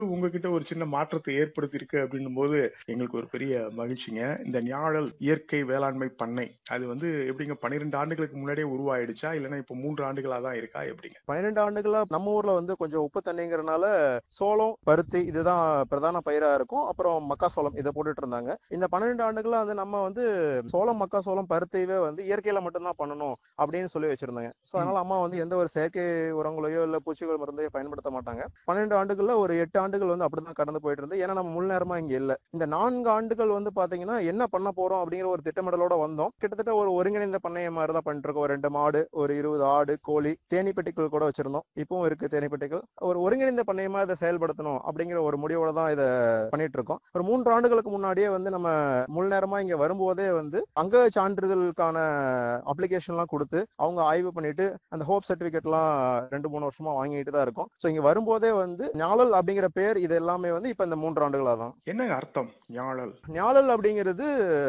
உங்ககிட்ட ஒரு சின்ன மாற்றத்தை ஏற்படுத்தி இருக்கு அப்படின்னும் போது எங்களுக்கு ஒரு பெரிய மகிழ்ச்சிங்க இந்த ஞாழல் இயற்கை வேளாண்மை பண்ணை அது வந்து எப்படிங்க பன்னிரெண்டு ஆண்டுகளுக்கு முன்னாடியே உருவாயிடுச்சா இல்லைன்னா இப்ப மூன்று ஆண்டுகளா தான் இருக்கா எப்படிங்க பன்னிரெண்டு ஆண்டுகளா நம்ம ஊர்ல வந்து கொஞ்சம் உப்பு தண்ணிங்கிறனால சோளம் பருத்தி இதுதான் பிரதான பயிரா இருக்கும் அப்புறம் மக்காசோளம் இதை போட்டுட்டு இருந்தாங்க இந்த பன்னிரெண்டு ஆண்டுகளா வந்து நம்ம வந்து சோளம் மக்காசோளம் பருத்தியவே வந்து இயற்கையில மட்டும்தான் பண்ணணும் அப்படின்னு சொல்லி வச்சிருந்தாங்க சோ அதனால அம்மா வந்து எந்த ஒரு செயற்கை உரங்களையோ இல்ல பூச்சிகள் மருந்தையோ பயன்படுத்த மாட்டாங்க பன்னெண்டு ஆண்டுகள்ல ஒரு எட்டு ஆண்டுகள் வந்து அப்படிதான் கடந்து போயிட்டு இருந்து ஏன்னா நம்ம முழு நேரமா இங்க இல்ல இந்த நான்கு ஆண்டுகள் வந்து பாத்தீங்கன்னா என்ன பண்ண போறோம் அப்படிங்கிற ஒரு திட்டமிடலோட வந்தோம் கிட்டத்தட்ட ஒரு ஒருங்கிணைந்த பண்ணைய மாதிரி தான் பண்ணிட்டு இருக்கோம் ஒரு ரெண்டு மாடு ஒரு இருபது ஆடு கோழி தேனி பெட்டிகள் கூட வச்சிருந்தோம் இப்பவும் இருக்கு தேனி பெட்டிகள் ஒரு ஒருங்கிணைந்த பண்ணையமா இதை செயல்படுத்தணும் அப்படிங்கிற ஒரு முடிவோட தான் இதை பண்ணிட்டு இருக்கோம் ஒரு மூன்று ஆண்டுகளுக்கு முன்னாடியே வந்து நம்ம முழு நேரமா இங்க வரும்போதே வந்து அங்க சான்றிதழுக்கான அப்ளிகேஷன் எல்லாம் கொடுத்து அவங்க ஆய்வு பண்ணிட்டு அந்த ஹோப் சர்டிபிகேட் எல்லாம் ரெண்டு மூணு வருஷமா வாங்கிட்டு தான் இருக்கும் சோ இங்க வரும்போதே வந்து ஞாழல் அப்படிங்கிற பேர் இது எல்லாமே வந்து இப்ப இந்த மூன்று ஆண்டுகளா தான் என்னங்க அர்த்தம் ஞாழல் ஞாழல் அப்படிங்கிறது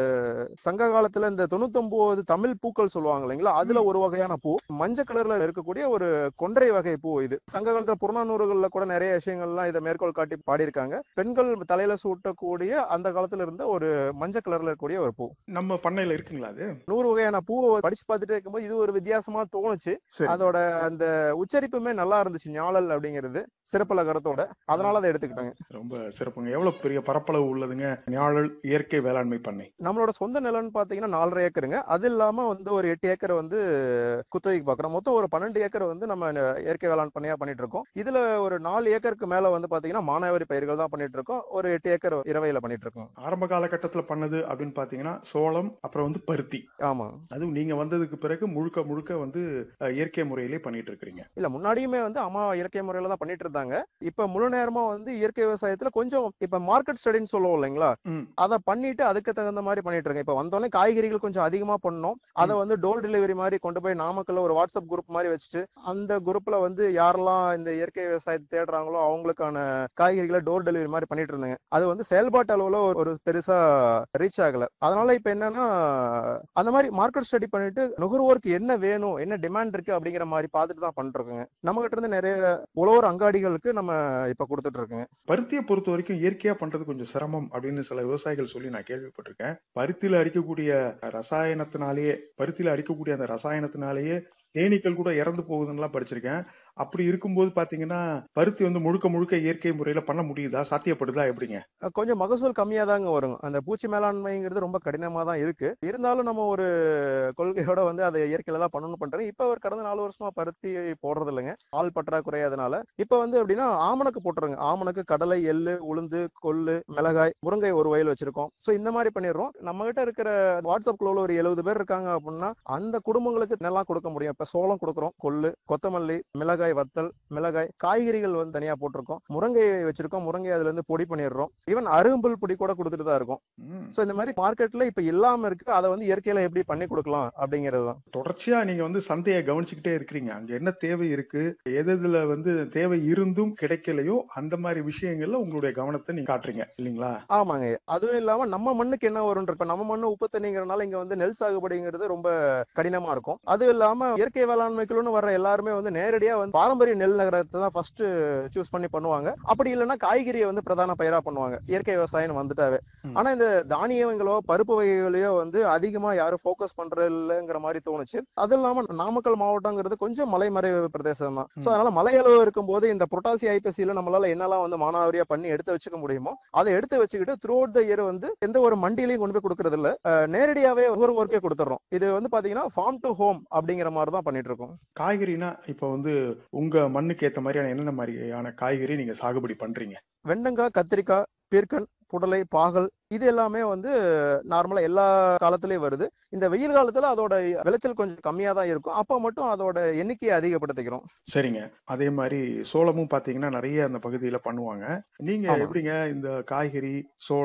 சங்க காலத்துல இந்த தொண்ணூத்தொன்பது தமிழ் பூக்கள் சொல்லுவாங்க இல்லைங்களா அதுல ஒரு வகையான பூ மஞ்சள் கலர்ல இருக்கக்கூடிய ஒரு கொன்றை வகை பூ இது சங்க காலத்துல புறநானூறுகள்ல கூட நிறைய விஷயங்கள்லாம் இதை மேற்கோள் காட்டி பாடியிருக்காங்க பெண்கள் தலையில சூட்டக்கூடிய அந்த காலத்துல இருந்த ஒரு மஞ்சள் கலர்ல இருக்கக்கூடிய ஒரு பூ நம்ம பண்ணையில இருக்குங்களா அது நூறு வகையான பூவை படிச்சு பார்த்துட்டே இருக்கும்போது இது ஒரு வித்தியாசமா தோணுச்சு சரி அதோட அந்த உச்சரிப்புமே நல்லா இருந்துச்சு ஞாழல் அப்படிங்கிறது சிறப்பலகரத்தோட அதனால அதை எடுத்துக்கிட்டாங்க ரொம்ப சிறப்புங்க எவ்வளவு பெரிய பரப்பளவு உள்ளதுங்க ஞாழல் இயற்கை வேளாண்மை பண்ணை நம்மளோட சொந்த நிலம்னு பாத்தீங்கன்னா நாலரை ஏக்கருங்க அது இல்லாம வந்து ஒரு எட்டு ஏக்கர் வந்து குத்தகைக்கு பாக்குறோம் மொத்தம் ஒரு பன்னெண்டு ஏக்கர் வந்து நம்ம இயற்கை வேளாண் பண்ணையா பண்ணிட்டு இருக்கோம் இதுல ஒரு நாலு ஏக்கருக்கு மேல வந்து பாத்தீங்கன்னா மானாவாரி பயிர்கள் தான் பண்ணிட்டு இருக்கோம் ஒரு எட்டு ஏக்கர் இரவையில பண்ணிட்டு இருக்கோம் ஆரம்ப காலகட்டத்துல பண்ணது அப்படின்னு பாத்தீங்கன்னா சோளம் அப்புறம் வந்து பருத்தி ஆமா அதுவும் நீங்க வந்ததுக்கு பிறகு முழுக்க முழுக்க வந்து அஹ், இயற்கை முறையிலே பண்ணிட்டு இருக்கிறீங்க இல்ல முன்னாடியுமே வந்து அம்மா இயற்கை முறையில தான் பண்ணிட்டு இருந்தாங்க இப்ப முழு நேரமா வந்து இயற்கை விவசாயத்துல கொஞ்சம் இப்ப மார்க்கெட் ஸ்டடின்னு சொல்லுவோம் இல்லைங்களா ம். அதை பண்ணிட்டு அதுக்கு தகுந்த மாதிரி பண்ணிட்டு இருக்கேன் இப்ப வந்தோடனே காய்கறிகள் கொஞ்சம் அதிகமா பண்ணோம் அதை வந்து டோர் டெலிவரி மாதிரி கொண்டு போய் நாமக்கல்ல ஒரு வாட்ஸ்அப் குரூப் மாதிரி வச்சுட்டு அந்த குரூப்ல வந்து யாரெல்லாம் இந்த இயற்கை விவசாயத்தை தேடுறாங்களோ அவங்களுக்கான காய்கறிகளை டோர் டெலிவரி மாதிரி பண்ணிட்டு இருந்தாங்க அது வந்து செயல்பாட்டு அளவுல ஒரு- ஒரு பெருசா ரீச் ஆகல அதனால இப்ப என்னன்னா அந்த மாதிரி மார்க்கெட் ஸ்டடி பண்ணிட்டு நுகர்வோருக்கு என்ன வேணும் என்ன டிமாண்ட் இருக்கு அப்படிங்கிற மாதிரி பார்த்துட்டு தான் பண்ணிருக்கோங்க நம்ம கிட்ட இருந்து நிறைய உழவர் அங்காடிகளுக்கு நம்ம இப்ப கொடுத்துட்டு இருக்கோங்க பருத்தியை பொறுத்த வரைக்கும் இயற்கையா பண்றது கொஞ்சம் சிரமம் அப்படின்னு சில விவசாயிகள் சொல்லி நான் கேள்விப்பட்டிருக்கேன் பருத்தியில அடிக்கக்கூடிய ரசாயனத்தினாலேயே பருத்தியில அடிக்கக்கூடிய அந்த ரசாயனத்தினாலேயே தேனீக்கள் கூட இறந்து போகுதுன்னுலாம் படிச்சிருக்கேன் அப்படி இருக்கும்போது பாத்தீங்கன்னா பருத்தி வந்து முழுக்க முழுக்க இயற்கை முறையில பண்ண முடியுதா சாத்தியப்படுதா எப்படிங்க அஹ் கொஞ்சம் மகசூல் கம்மியா தாங்க வரும் அந்த பூச்சி மேலாண்மைங்கிறது ரொம்ப கடினமா தான் இருக்கு இருந்தாலும் நம்ம ஒரு கொள்கையோட வந்து அதை இயற்கையில தான் பண்ணணும் பண்றேன் இப்ப ஒரு கடந்த நாலு வருஷமா பருத்தி போடுறது இல்லைங்க ஆள் பற்றாக்குறை அதனால இப்ப வந்து எப்படின்னா ஆமணக்கு போட்டுருங்க ஆமணக்கு கடலை எள்ளு உளுந்து கொள்ளு மிளகாய் முருங்கை ஒரு வயல் வச்சிருக்கோம் சோ இந்த மாதிரி பண்ணிடுறோம் நம்ம கிட்ட இருக்கிற வாட்ஸ்அப் குழுல ஒரு எழுபது பேர் இருக்காங்க அப்படின்னா அந்த குடும்பங்களுக்கு நல்லா கொடுக்க முடியும் இப்ப சோளம் கொடுக்குறோம் கொள்ளு கொத்தமல்லி மிளகாய் வத்தல் மிளகாய் காய்கறிகள் வந்து தனியா போட்டிருக்கோம் முருங்கை வச்சிருக்கோம் முருங்கை அதுல இருந்து பொடி பண்ணிடுறோம் ஈவன் அரும்புல் பொடி கூட கொடுத்துட்டு தான் இருக்கும் ம். சோ இந்த மாதிரி மார்க்கெட்ல இப்ப இல்லாம இருக்கு அதை வந்து இயற்கையில எப்படி பண்ணி கொடுக்கலாம் அப்படிங்கிறது தான் தொடர்ச்சியா நீங்க வந்து சந்தையை கவனிச்சுக்கிட்டே இருக்கிறீங்க அங்க என்ன தேவை இருக்கு எது எதுல வந்து தேவை இருந்தும் கிடைக்கலையோ அந்த மாதிரி விஷயங்கள்ல உங்களுடைய கவனத்தை நீங்க காட்டுறீங்க இல்லைங்களா ஆமாங்க அதுவும் இல்லாம நம்ம மண்ணுக்கு என்ன வரும் இப்ப நம்ம மண்ணு உப்பு தண்ணிங்கிறனால இங்க வந்து நெல் சாகுபடிங்கிறது ரொம்ப கடினமா இருக்கும் அதுவும் இல்லாம இயற்கை வேளாண்மைக்குள்னு வர்ற எல்லாருமே வந்து நேரடியா வந்து பாரம்பரிய நெல் நகரத்தை தான் ஃபர்ஸ்ட் சூஸ் பண்ணி பண்ணுவாங்க அப்படி இல்லைன்னா காய்கறியை வந்து பிரதான பயிரா பண்ணுவாங்க இயற்கை விவசாயம் வந்துட்டாவே ம். ஆனா இந்த தானியங்களோ பருப்பு வகைகளையோ வந்து அதிகமா யாரும் ஃபோக்கஸ் பண்றது இல்லைங்கிற மாதிரி தோணுச்சு அது இல்லாம நாமக்கல் மாவட்டங்கிறது கொஞ்சம் மலைமறைவு பிரதேசம் தான் சோ ம். அதனால மலையளவு இருக்கும்போது இந்த புரட்டாசி ஐப்பசியில நம்மளால என்னெல்லாம் வந்து மானாவாரியா பண்ணி எடுத்து வச்சுக்க முடியுமோ அதை எடுத்து வச்சுக்கிட்டு த்ரூ அவுட் த இயர் வந்து எந்த ஒரு மண்டியிலையும் கொண்டு போய் கொடுக்கறது இல்ல அஹ் நேரடியாவே ஒரு ஒர்க்கே கொடுத்துறோம் இது வந்து பாத்தீங்கன்னா ஃபார்ம் டு ஹோம் அப்படிங்கிற மாதிரி தான் பண்ணிட்டு இருக்கோம் காய்கறினா இப்ப வந்து உங்க மண்ணுக்கு ஏத்த மாதிரியான என்னென்ன மாதிரியான காய்கறி நீங்க சாகுபடி பண்றீங்க வெண்டங்காய் கத்திரிக்காய் பீர்க்கன் புடலை பாகல் இது எல்லாமே வந்து நார்மலா எல்லா காலத்திலயும் வருது இந்த வெயில் காலத்துல அதோட விளைச்சல் கொஞ்சம் கம்மியா தான் இருக்கும் அப்ப மட்டும் அதோட எண்ணிக்கையை அதிகப்படுத்திக்கிறோம் சரிங்க அதே மாதிரி சோளமும் பாத்தீங்கன்னா நிறைய அந்த பகுதியில பண்ணுவாங்க நீங்க ஆமா. எப்படிங்க இந்த காய்கறி சோளம்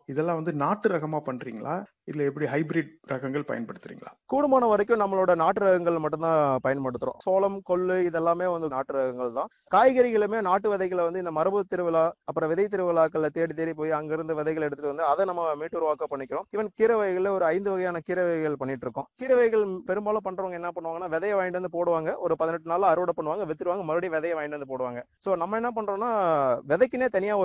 இதெல்லாம் வந்து நாட்டு ரகமா பண்றீங்களா இல்ல எப்படி ஹைபிரிட் ரகங்கள் பயன்படுத்துறீங்களா கூடுமான வரைக்கும் நம்மளோட நாட்டு ரகங்கள் மட்டும்தான் பயன்படுத்துறோம் சோளம் கொள்ளு இதெல்லாமே வந்து நாட்டு ரகங்கள் தான் காய்கறிகளுமே நாட்டு விதைகளை வந்து இந்த மரபு திருவிழா அப்புறம் விதை திருவிழாக்கள்ல தேடி தேடி போய் அங்கிருந்து விதைகள் எடுத்துட்டு வந்து அதை நம்ம மீட்டுருவாக்க பண்ணிக்கிறோம் ஈவன் கீரை வகைகள்ல ஒரு ஐந்து வகையான கீரை வகைகள் பண்ணிட்டு இருக்கோம் கீரை வகைகள் பெரும்பாலும் பண்றவங்க என்ன பண்ணுவாங்கன்னா விதையை வாங்கிட்டு வந்து போடுவாங்க ஒரு பதினெட்டு நாள் அறுவடை பண்ணுவாங்க வித்துருவாங்க மறுபடியும் விதையை வாங்கிட்டு வந்து போடுவாங்க சோ நம்ம என்ன பண்றோம்னா விதைக்குனே தனியா